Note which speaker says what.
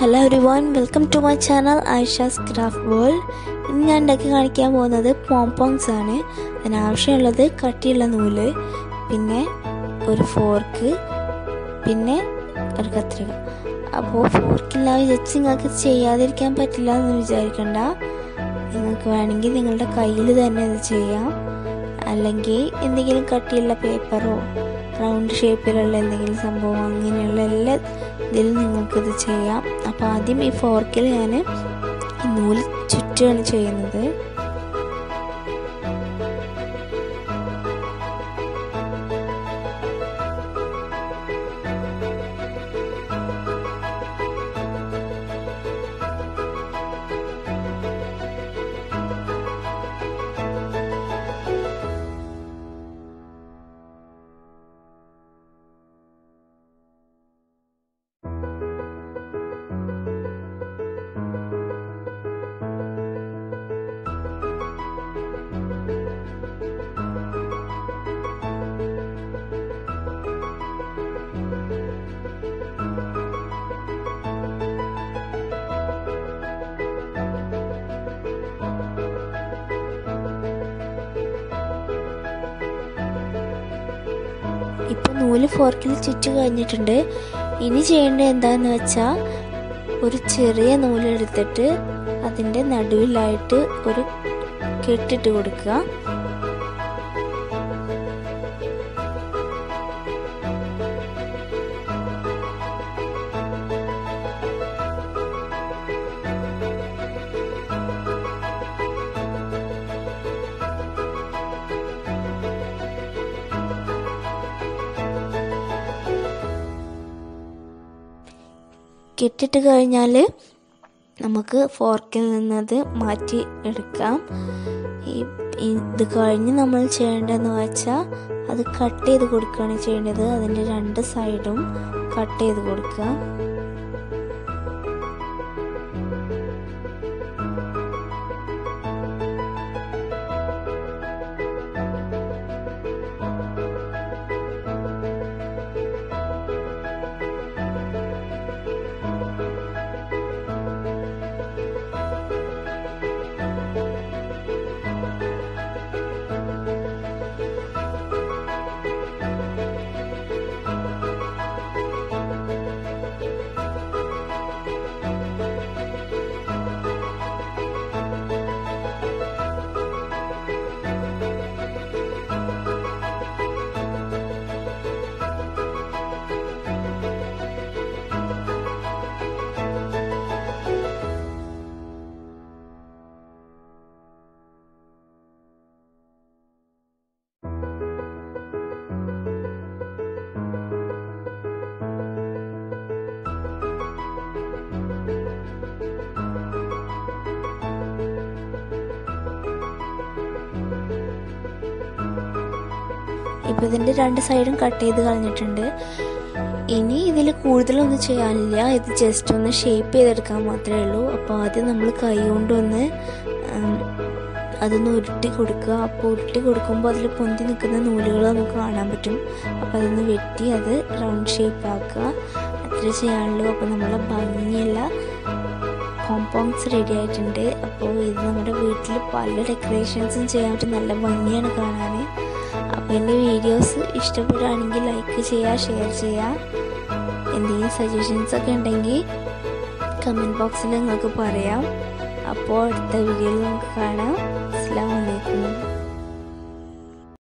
Speaker 1: hello everyone welcome to my channel Aisha's craft world ഇന്ന് ഞാൻ ഉണ്ടാക്കി കാണിക്കാൻ പോകുന്നത് പോംപോങ്സ് ആണ് അതിനാവശ്യമുള്ളത് കട്ടിയുള്ള നൂല് പിന്നെ ഒരു ഫോർക്ക് പിന്നെ ഒരു കത്രിക അപ്പോൾ ഫോർക്കില്ലാതെ വെച്ച് നിങ്ങൾക്ക് ചെയ്യാതിരിക്കാൻ പറ്റില്ല എന്ന് വിചാരിക്കണ്ട നിങ്ങൾക്ക് വേണമെങ്കിൽ നിങ്ങളുടെ കയ്യിൽ തന്നെ ഇത് ചെയ്യാം അല്ലെങ്കിൽ എന്തെങ്കിലും കട്ടിയുള്ള പേപ്പറോ റൗണ്ട് ഷേപ്പിലുള്ള എന്തെങ്കിലും സംഭവം അങ്ങനെയുള്ള എല്ലാ ഇതിലും നിങ്ങൾക്കിത് ചെയ്യാം അപ്പോൾ ആദ്യം ഈ ഫോർക്കിൽ ഞാൻ ഈ നൂല് ചുറ്റുകയാണ് ചെയ്യുന്നത് ഇപ്പോൾ നൂല് ഫോർക്കിൽ ചുറ്റു കഴിഞ്ഞിട്ടുണ്ട് ഇനി ചെയ്യേണ്ടത് എന്താണെന്ന് വെച്ചാൽ ഒരു ചെറിയ നൂലെടുത്തിട്ട് അതിൻ്റെ നടുവിലായിട്ട് ഒരു കെട്ടിട്ട് കൊടുക്കുക കെട്ടിട്ട് കഴിഞ്ഞാൽ നമുക്ക് ഫോർക്കിൽ നിന്നത് മാറ്റി എടുക്കാം ഈ ഇത് കഴിഞ്ഞ് നമ്മൾ ചെയ്യേണ്ടതെന്ന് വെച്ചാൽ അത് കട്ട് ചെയ്ത് കൊടുക്കുകയാണ് ചെയ്യേണ്ടത് അതിൻ്റെ രണ്ട് സൈഡും കട്ട് ചെയ്ത് കൊടുക്കുക ഇപ്പോൾ ഇതിൻ്റെ രണ്ട് സൈഡും കട്ട് ചെയ്ത് കളഞ്ഞിട്ടുണ്ട് ഇനി ഇതിൽ കൂടുതലൊന്നും ചെയ്യാനില്ല ഇത് ജസ്റ്റ് ഒന്ന് ഷേപ്പ് ചെയ്തെടുക്കാൻ മാത്രമേ ഉള്ളൂ അപ്പോൾ ആദ്യം നമ്മൾ കൈ കൊണ്ടൊന്ന് അതൊന്ന് ഉരുട്ടി കൊടുക്കുക അപ്പോൾ ഉരുട്ടി കൊടുക്കുമ്പോൾ അതിൽ പൊന്തി നിൽക്കുന്ന നൂലുകൾ നമുക്ക് കാണാൻ പറ്റും അപ്പോൾ അതൊന്ന് വെട്ടി അത് റൗണ്ട് ഷേപ്പ് ആക്കുക അത്ര ചെയ്യാനുള്ളൂ അപ്പോൾ നമ്മളെ ഭംഗിയുള്ള കോമ്പോങ്സ് റെഡി ആയിട്ടുണ്ട് അപ്പോൾ ഇത് നമ്മുടെ വീട്ടിൽ പല ഡെക്കറേഷൻസും ചെയ്യാൻ പറ്റും നല്ല ഭംഗിയാണ് കാണാൻ അപ്പോൾ എൻ്റെ വീഡിയോസ് ഇഷ്ടപ്പെടുകയാണെങ്കിൽ ലൈക്ക് ചെയ്യുക ഷെയർ ചെയ്യുക എന്തെങ്കിലും സജഷൻസ് ഒക്കെ ഉണ്ടെങ്കിൽ കമൻറ്റ് ബോക്സിൽ നിങ്ങൾക്ക് പറയാം അപ്പോൾ അടുത്ത വീഡിയോയിൽ നമുക്ക് കാണാം